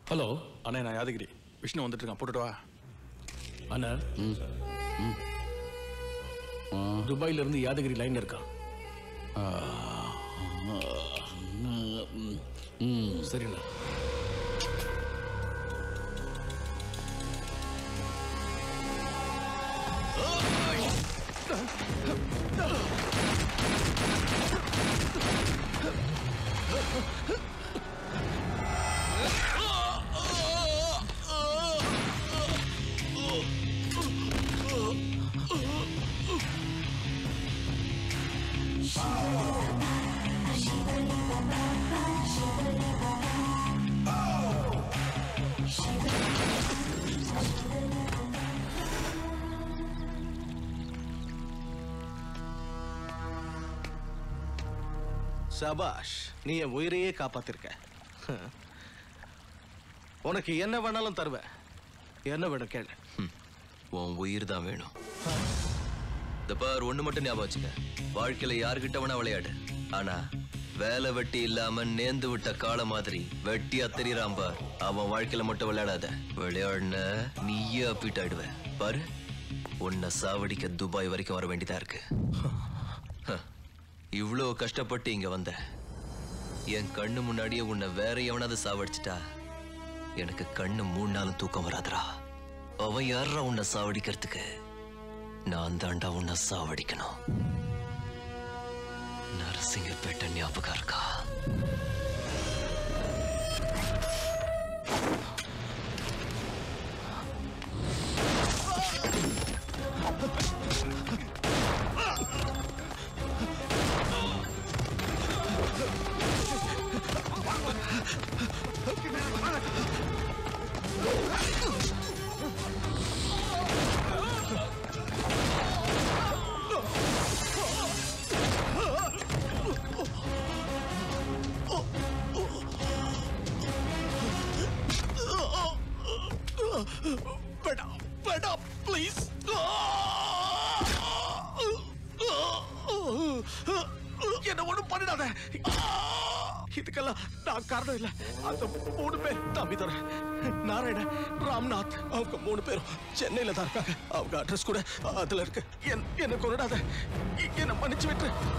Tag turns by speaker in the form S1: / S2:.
S1: hello
S2: அண்ணே நான் யாதகிரி விஷ்ணு வந்துட்டு இருக்கான் போட்டுட்டு வா
S1: அண்ணா துபாயில இருந்து யாதகிரி லைன்ல இருக்கான் சரிண்ணா
S3: சபாஷ் நீ என் உயிரையே காப்பாத்திருக்க உனக்கு என்ன வேணாலும் தருவேன் என்ன வேணும் கேளு
S4: உன் உயிர் தான் வேணும் இந்த பார் ஒண்ணு மட்டும் ஞாபகம் வச்சுக்க வாழ்க்கையில யாருக்கிட்ட வேணா விளையாடு ஆனா வேலை வெட்டி இல்லாம நேந்து விட்ட காளை மாதிரி வெட்டியா தெரியறான் பார் அவன் வாழ்க்கையில மட்டும் விளையாடாத விளையாடுன நீயே அப்பீட் ஆயிடுவ பாரு உன்னை சாவடிக்க துபாய் வரைக்கும் வர வேண்டியதா இருக்கு ஹ, இவ்ளோ கஷ்டப்பட்டு இங்க வந்த என் கண்ணு முன்னாடியே உன்னை வேற எவனாவது சாவடிச்சிட்டா எனக்கு கண்ணு மூணு நாளும் தூக்கம் வராதுடா அவன் யாரா உன்னை சாவடிக்கிறதுக்கு நான் தாண்டா உன்னை சாவடிக்கணும் நரசிங்கப்பேட்டை ஞாபகம் இருக்கா
S3: வேண்டாம் வேண்டாம் ப்ளீஸ் என்ன ஒண்ணும் பண்ணிடாத இதுக்கெல்லாம் நான் காரணம் இல்ல அந்த மூணு பேர் தம்பி தர நாராயண ராம்நாத் அவங்க மூணு பேரும் சென்னையில தான் இருக்காங்க அவங்க அட்ரஸ் கூட அதுல இருக்கு என்- என்ன கொண்டாத என்ன மன்னிச்சு விட்டு